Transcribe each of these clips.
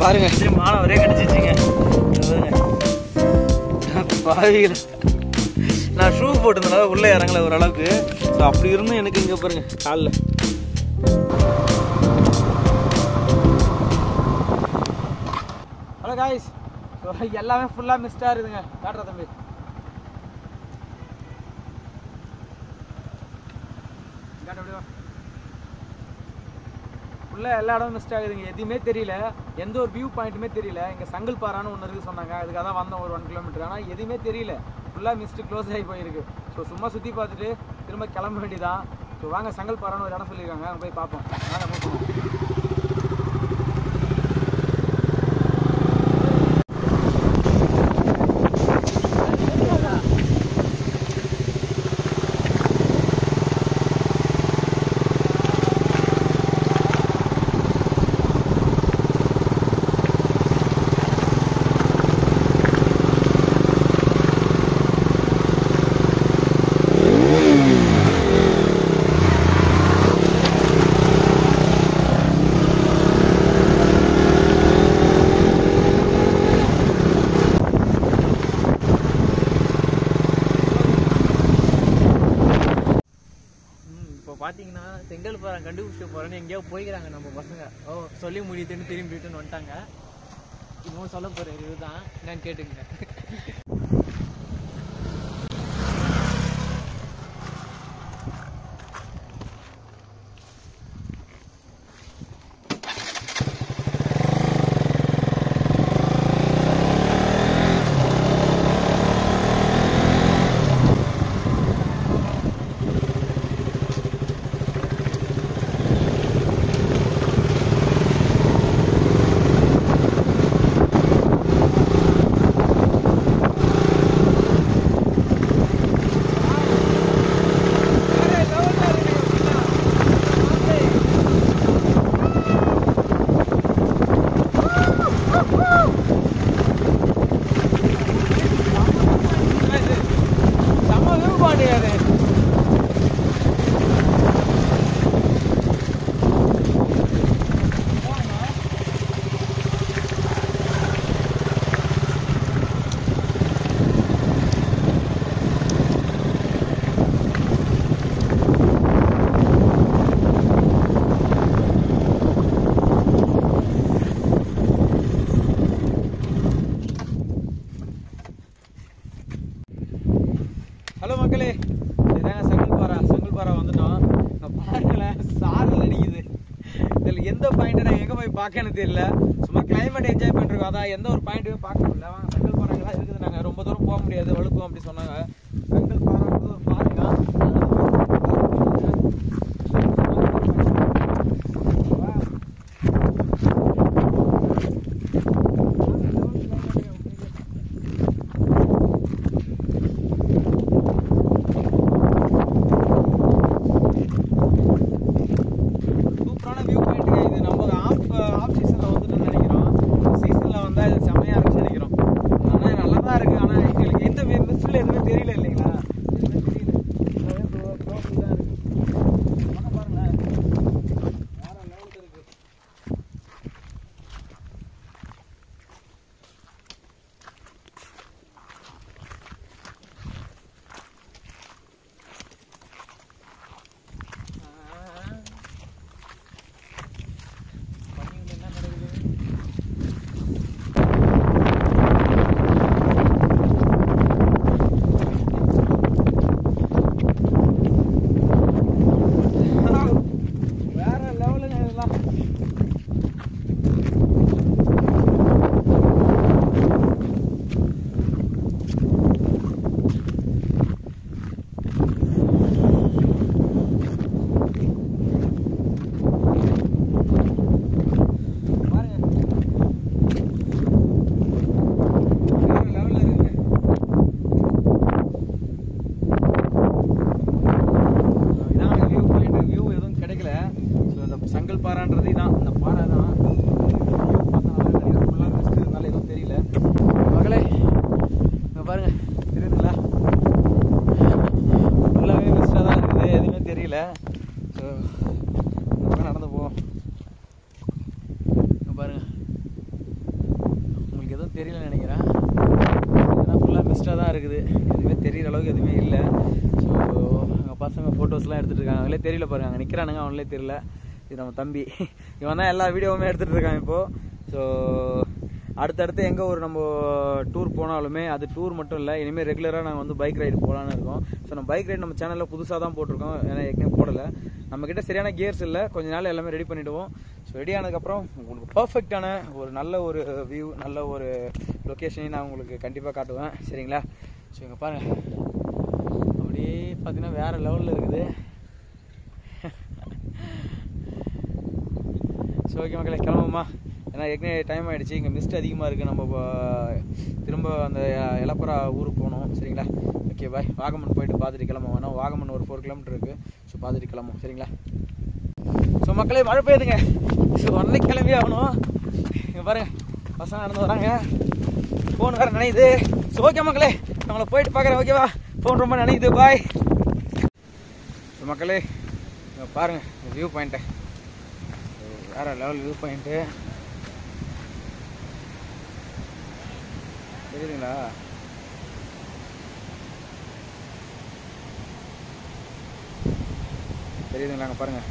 பாருங்க மாலை ஒரே கடிச்சிச்சிங்க பாவிகள் நான் ஷூ போட்டிருந்தனால உள்ளே இறங்கல ஓரளவுக்கு ஸோ அப்படி இருந்தும் எனக்கு இங்கே பாருங்க காலில் ஹலோ காய்ஸ் ஸோ எல்லாமே ஃபுல்லாக மிஸ்டாக இருக்குதுங்க காட்டுற தம்பி காட்டு அப்படியே வா. ஃபுல்லாக எல்லா இடமும் மிஸ்ட் ஆகுதுங்க எதுவுமே தெரியல எந்த ஒரு வியூ பாயிண்ட்டுமே தெரியல இங்கே சங்கல் பாறான்னு ஒன்று இருக்குது சொன்னாங்க அதுக்காக தான் வந்தோம் ஒரு ஒன் கிலோமீட்டர் ஆனால் எதுவுமே தெரியல ஃபுல்லாக மிஸ்ட் க்ளோஸ் ஆகி போயிருக்கு ஸோ சும்மா சுற்றி பார்த்துட்டு திரும்ப கிளம்ப வேண்டியதான் ஸோ வாங்க சங்கல் பாறான்னு ஒரு இடம் சொல்லியிருக்காங்க அங்கே போய் பார்ப்போம் வாங்க move பண்ணுவோம். ம், இப்போ பார்த்தீங்கன்னா செங்கல் பாறை கண்டுபிடிச்சிட்டு போகிறேன்னு எங்கேயோ போய்க்கிறாங்க நம்ம பசங்க ஓ சொல்லி முடியுதுன்னு திரும்பி ரிட்டர்ன் வந்துட்டாங்க இவன் சொல்ல போகிற இதுதான் என்னன்னு கேட்டுங்க செம்ம வியூ பாயிண்ட் அது ஹலோ மக்களே இதுதாங்க சங்கல்பாரா சங்கல்பாரா வந்துட்டோம் இங்க பாருங்களேன் சாரல் அடிக்குது இதில் எந்த பாயிண்ட் நான் எங்கே போய் பார்க்கன்னு தெரியல சும்மா கிளைமேட் என்ஜாய் பண்ணிருக்கோம் அதான் எந்த ஒரு பாயிண்ட்டுமே பார்க்க முடியல வாங்க சங்கல்பாறாங்களாம் இருக்குது நாங்கள் ரொம்ப தூரம் போக முடியாது வழுக்கும் அப்படி சொன்னாங்க சங்கல்பாறாங்கிறது ஒரு பாருங்க சூப்பரான வியூ பாயிண்ட்டுங்க இது நம்ம ஆஃப் ஆஃப் சீசனில் வந்துட்டு நினைக்கிறோம் சீசனில் வந்தால் இது செம்மையாக இருக்குன்னு நினைக்கிறோம் ஆனால் நல்லா தான் இருக்குது ஆனால் எங்களுக்கு எந்த மிஸ்டில் எதுவுமே தெரியல இல்லைங்களா தெரியிற அளவுக்கு எதுவுமே இல்லை ஸோ எங்கள் பசங்க ஃபோட்டோஸ்லாம் எடுத்துகிட்டு இருக்காங்க அவங்களே தெரியல பாருங்க அங்கே நிற்கிறானுங்க அவங்களே தெரியல இது நம்ம தம்பி இவன் தான் எல்லா வீடியோவுமே எடுத்துகிட்டு இருக்கான் இப்போது ஸோ அடுத்தடுத்து எங்கே ஒரு நம்ம டூர் போனாலுமே அது டூர் மட்டும் இல்லை இனிமேல் ரெகுலராக நாங்கள் வந்து பைக் ரைடு போகலான்னு இருக்கோம் ஸோ நம்ம பைக் ரைடு நம்ம சேனலில் புதுசாக தான் போட்டிருக்கோம் ஏன்னா ஏற்கனவே போடலை நம்மக்கிட்ட சரியான கியர்ஸ் இல்லை கொஞ்ச நாள் எல்லாமே ரெடி பண்ணிவிடுவோம் ஸோ ரெடி ஆனதுக்கப்புறம் உங்களுக்கு பர்ஃபெக்டான ஒரு நல்ல ஒரு வியூ நல்ல ஒரு லொக்கேஷனையும் நான் உங்களுக்கு கண்டிப்பாக காட்டுவேன் சரிங்களா ஸோ இங்கே பாருங்கள் அப்படியே பார்த்தீங்கன்னா வேறு லெவலில் இருக்குது ஸோ ஓகே மக்களே கிளம்புமா ஏன்னா ஏற்கனவே டைம் ஆகிடுச்சு இங்கே மிஸ்ட் அதிகமாக இருக்குது நம்ம இப்போ திரும்ப அந்த எலப்பரா ஊருக்கு போகணும் சரிங்களா ஓகே பாய் வாகமன் போயிட்டு பார்த்துட்டு கிளம்புவோம் வேணா வாகமன் ஒரு ஃபோர் கிலோமீட்டர் இருக்குது ஸோ பார்த்துட்டு கிளம்புவோம் சரிங்களா ஸோ மக்களே மழை பெய்யுதுங்க ஸோ உடனே கிளம்பி ஆகணும் இங்கே பாருங்க பசங்க நடந்து வராங்க ஃபோன் வேறு நினையுது ஸோ ஓகே மக்களே நம்மளை போயிட்டு பார்க்குறேன் ஓகேவா ஃபோன் ரொம்ப நினைக்குது பாய் ஸோ மக்களே இங்கே பாருங்கள் வியூ பாயிண்ட்டை வேற லெவல் வியூ பாயிண்ட்டு தெரியுதுங்களா தெரியுதுங்களா அங்கே பாருங்க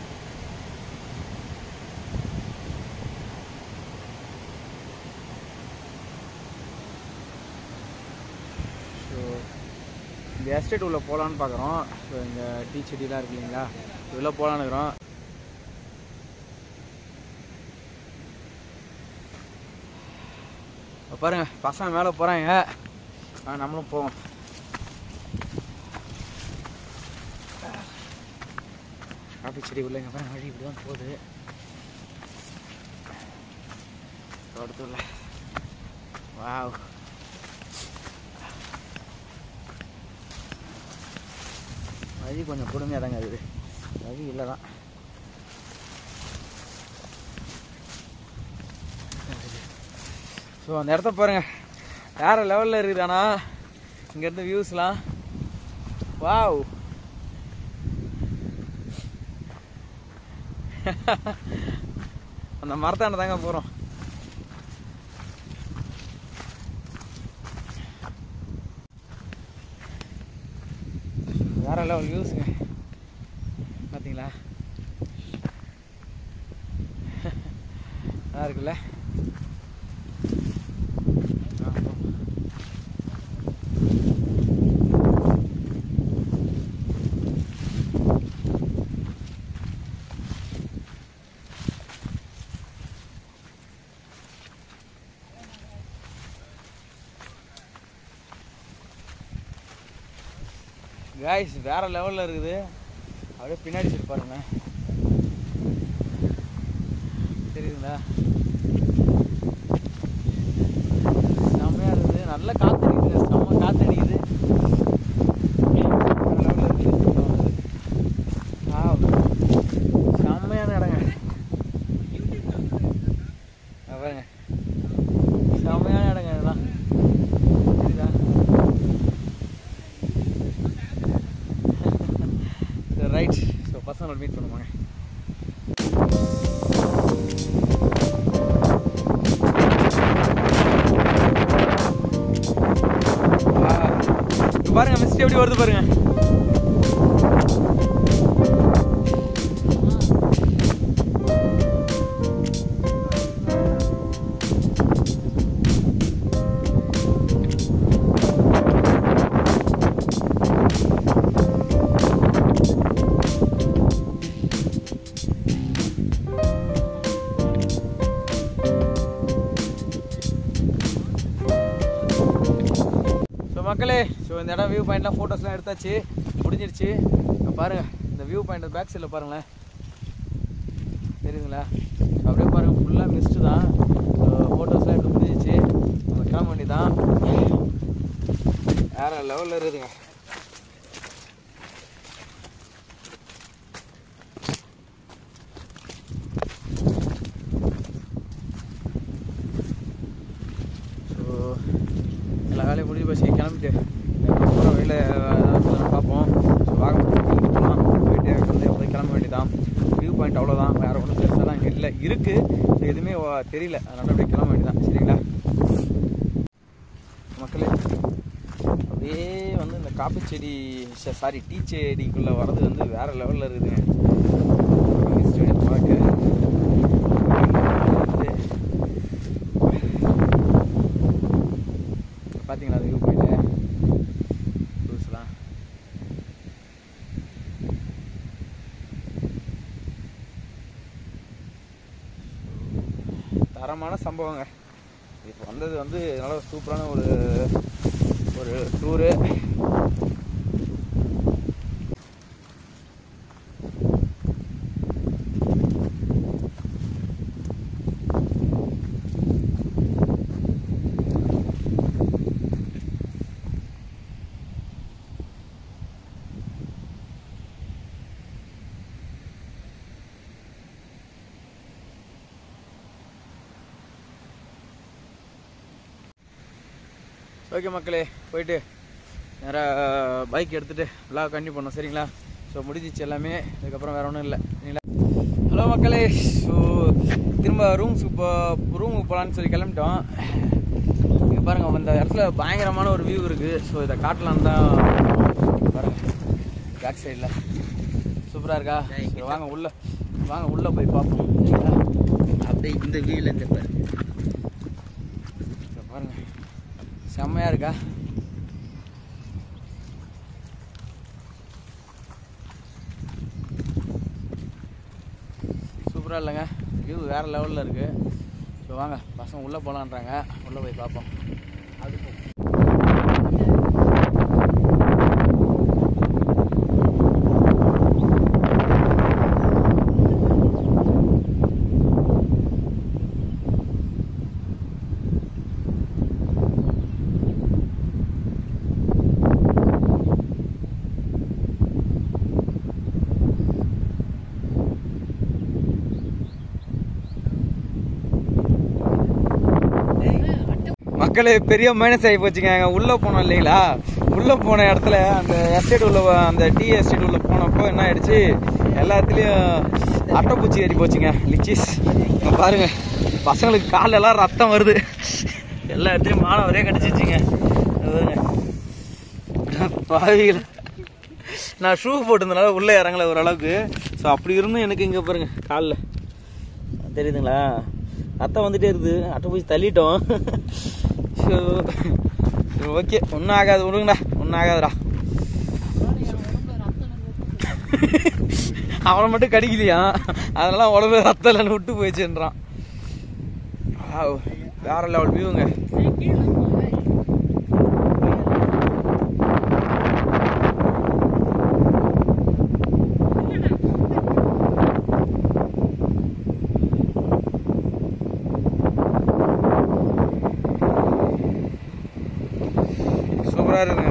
ஸோ இந்த எஸ்டேட் உள்ள போகலான்னு பார்க்குறோம் ஸோ இந்த டீ செடிலாம் இருக்கு இல்லைங்களா உள்ள போகலான்னு இருக்கிறோம் இப்ப பாருங்க பசங்க மேலே போகிறாங்க நம்மளும் போவோம் காஃபி செடி உள்ள இங்கே பாருங்க வழி இப்படி தான் போகுது தோட்டத்துள்ள வாவ் வழி கொஞ்சம் கொடுமையாக தாங்க இருக்குது வழி இல்லை தான் ஸோ அந்த இடத்த பாருங்க வேற லெவலில் இருக்குது ஆனால் இங்கேருந்து வியூஸ்லாம் வாவ் அந்த மரத்தாண்ட தாங்க போகிறோம் வேற லெவல் வியூஸுங்க பார்த்தீங்களா நல்லா இருக்குல்ல காய்ஸ் வேற லெவலில் இருக்குது அப்படியே பின்னாடி சைடு பாருங்க தெரியுதுங்களா செம்மையா இருக்குது நல்ல காத்து அடிக்குது செம்ம காத்து அடிக்குது வேற level ல இருக்குது. Wow. செம்மையான இடங்க அங்க பாருங்க செம்மையான இடங்க இதெல்லாம் தெரியுதா சரி ரைட் ஸோ பசங்களோட மீட் பண்ணுவாங்க பாருங்க மிஸ்ட் எப்படி வருது பாருங்க ஸோ மக்களே ஸோ இந்த இடம் வியூ பாயிண்ட்லாம் ஃபோட்டோஸ்லாம் எடுத்தாச்சு முடிஞ்சிருச்சு இங்க பாருங்க இந்த வியூ பாயிண்ட் பேக் சைடில் பாருங்களேன் தெரியுதுங்களா ஸோ அப்படியே பாருங்க ஃபுல்லாக மிஸ்ட்டு தான் ஃபோட்டோஸ்லாம் எடுத்து முடிஞ்சிச்சு நம்ம கிளம்ப வேண்டியதான் வேற லெவலில் இருக்குதுங்க ஸோ எல்லா வேலையும் முடிஞ்சு போச்சு கிளம்பிட்டு போகிற வழியில் பார்ப்போம் ஸோ வாகனம் போகலாம் போயிட்டு வந்து அப்படியே கிளம்ப வேண்டியதான் வியூ பாயிண்ட் அவ்வளோதான் வேறு ஒன்றும் பெருசாலாம் இங்கே இல்லை இருக்குது ஸோ எதுவுமே வ- தெரியல அதனால அப்படியே கிளம்ப வேண்டியதான் சரிங்களா மக்களே அப்படியே வந்து இந்த காப்பி செடி சாரி டீ செடிக்குள்ளே வர்றது வந்து வேற லெவலில் இருக்குதுங்க ஸ்டேடியை பார்க்க பார்த்தீங்களா அது வியூ பாயிண்ட் ரூல்ஸ்லாம் தரமான சம்பவங்க இப்போ வந்தது வந்து நல்ல சூப்பரான ஒரு ஒரு டூரு ஓகே மக்களே போயிட்டு நேராக பைக் எடுத்துகிட்டு விளாக் கண்டினியூ பண்ணோம் சரிங்களா ஸோ முடிஞ்சிச்சு எல்லாமே இதுக்கப்புறம் வேறு ஒன்றும் இல்லை சரிங்களா ஹலோ மக்களே ஸோ திரும்ப ரூம்ஸுக்கு போ ரூமுக்கு போகலான்னு சொல்லி கிளம்பிட்டோம் இங்கே பாருங்கள் அந்த இடத்துல பயங்கரமான ஒரு வியூ இருக்குது ஸோ இதை காட்டலான்னு தான் பாருங்கள் பேக் சைடில் சூப்பராக இருக்கா சரி, வாங்க உள்ளே வாங்க உள்ளே போய் பார்ப்போம் சரிங்களா அப்படியே இந்த வியூல இருந்து பாரு இங்க பாருங்க செம்மையா இருக்கா சூப்பரா இல்லைங்க வியூ வேற லெவல்ல இருக்கு ஸோ வாங்க பசங்க உள்ள போலான்றாங்க உள்ள போய் பார்ப்போம் மக்களே பெரிய மைனஸ் ஆகி போச்சுங்க அங்க உள்ள போனோம் இல்லைங்களா உள்ள போன இடத்துல அந்த எஸ்டேட் உள்ள அந்த டீ எஸ்டேட் உள்ள போனப்போ என்ன ஆயிடுச்சு எல்லாத்துலயும் அட்டைப்பூச்சி ஏறி போச்சுங்க லிச்சிஸ் இங்க பாருங்க பசங்களுக்கு கால்ல எல்லாம் ரத்தம் வருது எல்லா இடத்துலயும் மானம் ஒரே கடிச்சிச்சுங்க இங்க பாருங்க பாவிகள நான் ஷூ போட்டிருந்தனால உள்ளே இறங்கல ஓரளவுக்கு ஸோ அப்படி இருந்தும் எனக்கு இங்கே பாருங்க காலில் தெரியுதுங்களா ரத்தம் வந்துட்டே இருக்குது அட்டை போய் தள்ளிட்டோம் ஸோ ஓகே ஒன்றும் ஆகாது விடுங்கடா ஒன்றும் ஆகாதுடா அவனை மட்டும் கடிக்கலையா அதெல்லாம் உடம்பு ரத்தம் இல்லைன்னு விட்டு போயிடுச்சுன்றான் Wow, வேற லெவல் வியூங்க சூப்பராக இருக்குங்க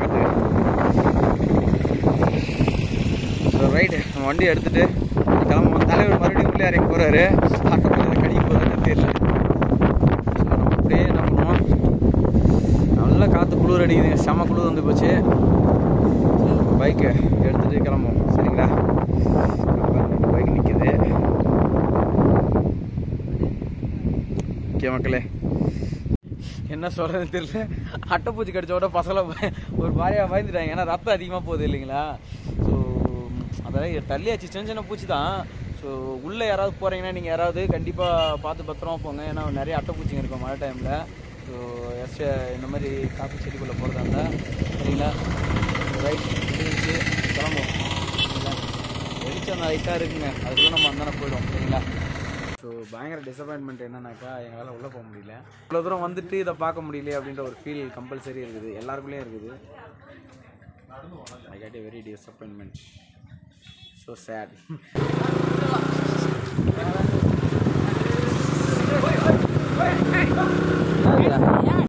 ஸோ ரைட்டு நம்ம வண்டி எடுத்துட்டு கிளம்புவோம் தலைவர் மறுபடியும் உள்ளே இறங்கி போகிறாரு ஆட்டோமேட்டிக் கடிக்க போகுதுன்னு தெரியல ஸோ நம்ம அப்படியே என்ன பண்ணுவோம் நல்லா காற்று குளிர் அடிக்குதுங்க செம குளிர் வந்து போச்சு பைக்கை எடுத்துகிட்டு கிளம்புவோம் சரிங்களா பைக் நிற்கிது ஓகே மக்களே என்ன சொல்றதுன்னு தெரியல அட்டைப்பூச்சி கடிச்ச விட பசங்களை பய- ஒரு மாதிரியா பயந்துட்டாங்க ஏன்னா ரத்தம் அதிகமாக போகுது இல்லைங்களா ஸோ அதாவது தள்ளியாச்சு சின்ன சின்ன பூச்சி தான் ஸோ உள்ளே யாராவது போகிறீங்கன்னா நீங்கள் யாராவது கண்டிப்பாக பார்த்து பத்திரமா போங்க ஏன்னா நிறைய அட்டைப்பூச்சிங்க இருக்கும் மழை டைமில் ஸோ எஸ் இந்த மாதிரி காப்பி செடிக்குள்ளே போகிறதா இருந்தால் சரிங்களா ரைட் முடிஞ்சு கிளம்புவோம் சரிங்களா வெளிச்சம் லைட்டாக இருக்குங்க அதுக்குள்ளே நம்ம அந்தான போயிடுவோம் சரிங்களா ஸோ பயங்கர டிசப்பாயின்மெண்ட் என்னன்னாக்கா எங்களால் உள்ளே போக முடியல இவ்வளோ தூரம் வந்துட்டு இதை பார்க்க முடியல அப்படின்ற ஒரு ஃபீல் கம்பல்சரி இருக்குது எல்லாருக்குள்ளேயும் இருக்குது I got a very disappointment so chat